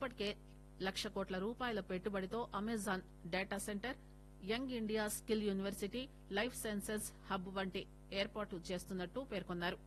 ఇప్పటికే లక్ష కోట్ల రూపాయల పెట్టుబడితో Amazon data centre young India skill university life sciences hub వంటి ఏర్పాట్లు చేస్తున్నట్టు పేర్కొన్నారు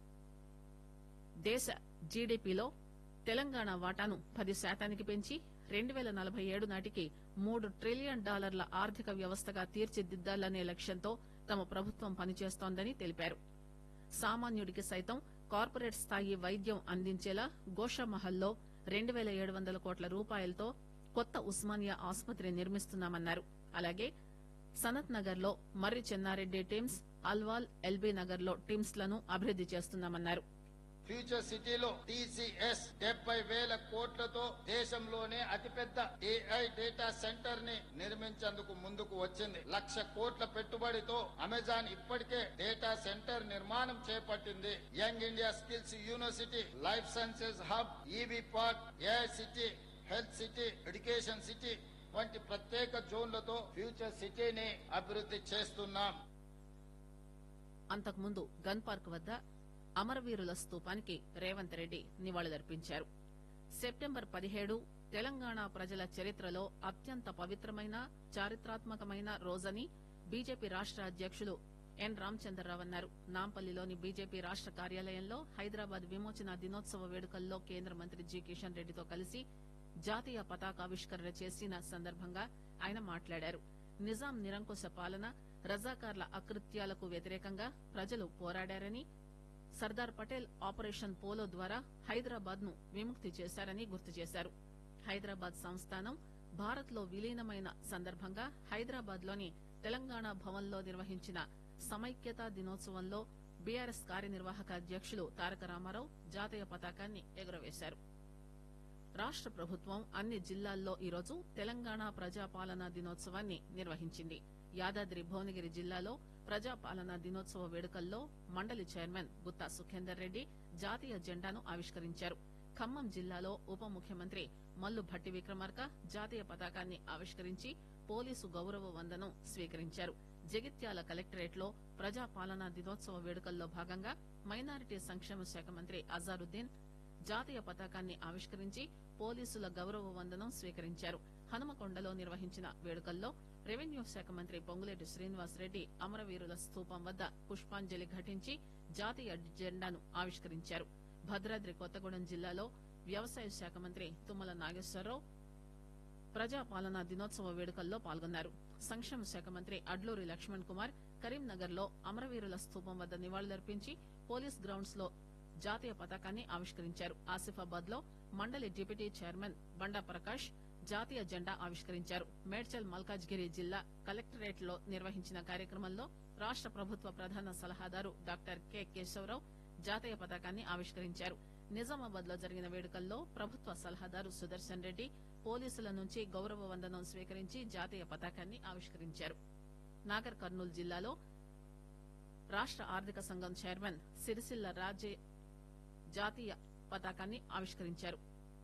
దేశ జీడీపీలో తెలంగాణ వాటాను పది శాతానికి పెంచి రెండు పేల నలభై ఏడు నాటికి మూడు ట్రిలియన్ డాలర్ల ఆర్థిక వ్యవస్థగా తీర్చిదిద్దాలనే లక్ష్యంతో తమ ప్రభుత్వం పనిచేస్తోందని తెలిపారు సామాన్యుడికి సైతం కార్పొరేట్ స్థాయి వైద్యం అందించేలా గోషామహల్లో రెండు పేల ఏడు వందల కోట్ల రూపాయలతో కొత్త ఉస్మానియా ఆసుపత్రి నిర్మిస్తున్నామన్నారు అలాగే సనత్ నగర్ లో మర్రి చెన్నారెడ్డి టీమ్స్ అల్వాల్ ఎల్బీ నగర్ లో టీమ్స్ లను అభివృద్ది చేస్తున్నామన్నారు ఫ్యూచర్ సిటీలో టీసీఎస్ డెబ్బై వేల కోట్లతో దేశంలోనే అతిపెద్ద ఏఐ డేటా సెంటర్ ని నిర్మించేందుకు ముందుకు వచ్చింది లక్ష కోట్ల పెట్టుబడితో అమెజాన్ ఇప్పటికే డేటా సెంటర్ నిర్మాణం చేపట్టింది young India skills university life sciences hub EV park AI city health city education city వంటి ప్రత్యేక జోన్లతో ఫ్యూచర్ సిటీని అభివృద్ధి చేస్తున్నాం అంతకుముందు గన్ పార్క్ వద్ద అమరవీరుల స్తూపానికి రేవంత్ రెడ్డి నివాళులర్పించారు సెప్టెంబర్ పదిహేడు తెలంగాణ ప్రజల చరిత్రలో అత్యంత పవిత్రమైన చారిత్రాత్మకమైన రోజని బీజేపీ రాష్ట అధ్యకులు ఎన్ రామచంద్రరావు అన్నారు నాంపల్లిలోని బీజేపీ రాష్ట కార్యాలయంలో హైదరాబాద్ విమోచన దినోత్సవ వేడుకల్లో కేంద్ర మంత్రి జి కిషన్ రెడ్డితో కలిసి జాతీయ పతాకావిష్కరణ చేసిన సందర్భంగా ఆయన మాట్లాడారు నిజాం నిరంకుశ పాలన రజాకార్ల అకృత్యాలకు వ్యతిరేకంగా ప్రజలు పోరాడారని సర్దార్ పటేల్ ఆపరేషన్ పోలో ద్వారా హైదరాబాద్ ను విముక్తి చేశారని గుర్తు చేశారు హైదరాబాద్ సంస్థానం భారత్ లో విలీనమైన సందర్భంగా హైదరాబాద్ లోని తెలంగాణ భవన్ లో నిర్వహించిన సమైక్యతా దినోత్సవంలో బీఆర్ఎస్ కార్యనిర్వాహక అధ్యకులు తారక రామారావు జాతీయ పతాకాన్ని ఎగురవేశారు రాష్ట ప్రభుత్వం అన్ని జిల్లాల్లో ఈరోజు తెలంగాణ ప్రజాపాలనా దినోత్సవాన్ని నిర్వహించింది యాదాద్రి భువనగిరి జిల్లాలో ప్రజాపాలనా దినోత్సవ వేడుకల్లో మండలి చైర్మన్ గుత్తా సుఖేందర్ రెడ్డి జాతీయ జెండాను ఆవిష్కరించారు ఖమ్మం జిల్లాలో ఉప ముఖ్యమంత్రి మల్లు భట్టి విక్రమార్క జాతీయ పతాకాన్ని ఆవిష్కరించి పోలీసు గౌరవ వందనం స్వీకరించారు జగిత్యాల కలెక్టరేట్ లో ప్రజాపాలనా దినోత్సవ వేడుకల్లో భాగంగా మైనారిటీ సంక్షేమ శాఖ మంత్రి అజారుద్దీన్ జాతీయ పతాకాన్ని ఆవిష్కరించి పోలీసుల గౌరవ వందనం స్వీకరించారు హనుమకొండలో నిర్వహించిన వేడుకల్లో రెవెన్యూ శాఖ మంత్రి పొంగులేటి శ్రీనివాసరెడ్డి అమరవీరుల స్తూపం వద్ద పుష్పాంజలి ఘటించి జాతీయ జెండాను ఆవిష్కరించారు భద్రాద్రి కొత్తగూడెం జిల్లాలో వ్యవసాయ శాఖ మంత్రి తుమ్మల నాగేశ్వరరావు ప్రజాపాలనా దినోత్సవ వేడుకల్లో పాల్గొన్నారు సంక్షేమ శాఖ మంత్రి అడ్లూరి లక్ష్మణ్ కుమార్ కరీంనగర్ లో అమరవీరుల స్తూపం వద్ద నివాళులర్పించి పోలీస్ గ్రౌండ్స్ లో జాతీయ పతాకాన్ని ఆవిష్కరించారు ఆసిఫాబాద్ లో మండలి డిప్యూటీ చైర్మన్ బండా ప్రకాష్ జాతీయ జెండా ఆవిష్కరించారు మేడ్చల్ మల్కాజ్గిరి జిల్లా కలెక్టరేట్ లో నిర్వహించిన కార్యక్రమంలో రాష్ట ప్రభుత్వ ప్రధాన సలహాదారు డాక్టర్ కె కేశవరావు జాతీయ పతాకాన్ని ఆవిష్కరించారు నిజామాబాద్ లో జరిగిన వేడుకల్లో ప్రభుత్వ సలహాదారు సుదర్శన్ రెడ్డి పోలీసుల నుంచి గౌరవ వందనం స్వీకరించి జాతీయ పతాకాన్ని ఆవిష్కరించారు నాగర్ కర్నూలు జిల్లాలో రాష్ట ఆర్థిక సంఘం చైర్మన్ సిరిసిల్ల రాజే జాతీయ పతాకాన్ని ఆవిష్కరించారు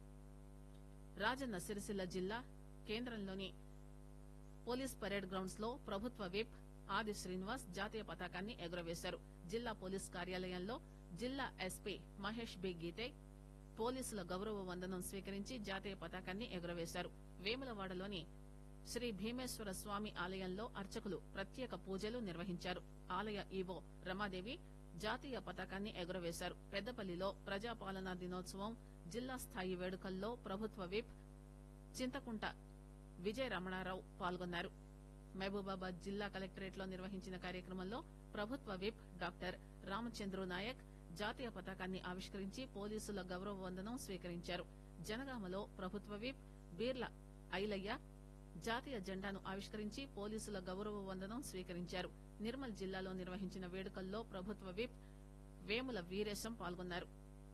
రాజన్న సిరిసిల్ల జిల్లా కేంద్రంలోని పోలీస్ పరేడ్ గ్రౌండ్స్ లో ప్రభుత్వ విప్ ఆది శ్రీనివాస్ జాతీయ పతాకాన్ని ఎగురవేశారు జిల్లా పోలీస్ కార్యాలయంలో జిల్లా ఎస్పీ మహేష్ బి గీతే పోలీసుల గౌరవ వందనం స్వీకరించి జాతీయ పతాకాన్ని ఎగురవేశారు వేములవాడలోని శ్రీ భీమేశ్వర స్వామి ఆలయంలో అర్చకులు ప్రత్యేక పూజలు నిర్వహించారు ఆలయ ఈవో రమాదేవి జాతీయ పతాకాన్ని ఎగురవేశారు పెద్దపల్లిలో ప్రజాపాలనా దినోత్సవం జిల్లా స్థాయి వేడుకల్లో ప్రభుత్వ విప్ చింతకుంట విజయ రమణారావు పాల్గొన్నారు మహబూబాబాద్ జిల్లా కలెక్టరేట్ లో నిర్వహించిన కార్యక్రమంలో ప్రభుత్వ విప్ డాక్టర్ రామచంద్రు నాయక్ జాతీయ పతాకాన్ని ఆవిష్కరించి పోలీసుల గౌరవ వందనం స్వీకరించారు జనగామలో ప్రభుత్వ విప్ బీర్ల ఐలయ్య జాతీయ జెండాను ఆవిష్కరించి పోలీసుల గౌరవ వందనం స్వీకరించారు నిర్మల్ జిల్లాలో నిర్వహించిన వేడుకల్లో ప్రభుత్వ విప్ వేముల వీరేశం పాల్గొన్నారు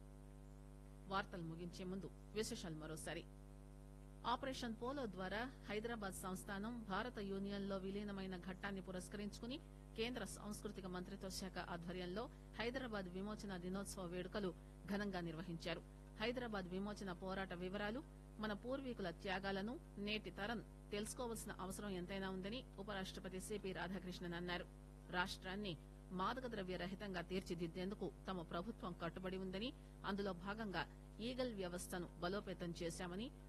వార్తలు ముగించే ముందు విశేషాలు మరోసారి ఆపరేషన్ పోలో ద్వారా హైదరాబాద్ సంస్థానం భారత యూనియన్ లో విలీనమైన ఘట్టాన్ని పురస్కరించుకుని కేంద్ర సాంస్కృతిక మంత్రిత్వ శాఖ ఆధ్వర్యంలో హైదరాబాద్ విమోచన దినోత్సవ వేడుకలు ఘనంగా నిర్వహించారు హైదరాబాద్ విమోచన పోరాట వివరాలు మన పూర్వీకుల త్యాగాలను నేటి తరం తెలుసుకోవాల్సిన అవసరం ఎంతైనా ఉందని ఉపరాష్టపతి సిపి రాధాకృష్ణన్ అన్నారు రాష్ట్రాన్ని మాదక ద్రవ్య రహితంగా తీర్చిదిద్దేందుకు తమ ప్రభుత్వం కట్టుబడి ఉందని అందులో భాగంగా ఈగల్ వ్యవస్థను బలోపేతం చేశామని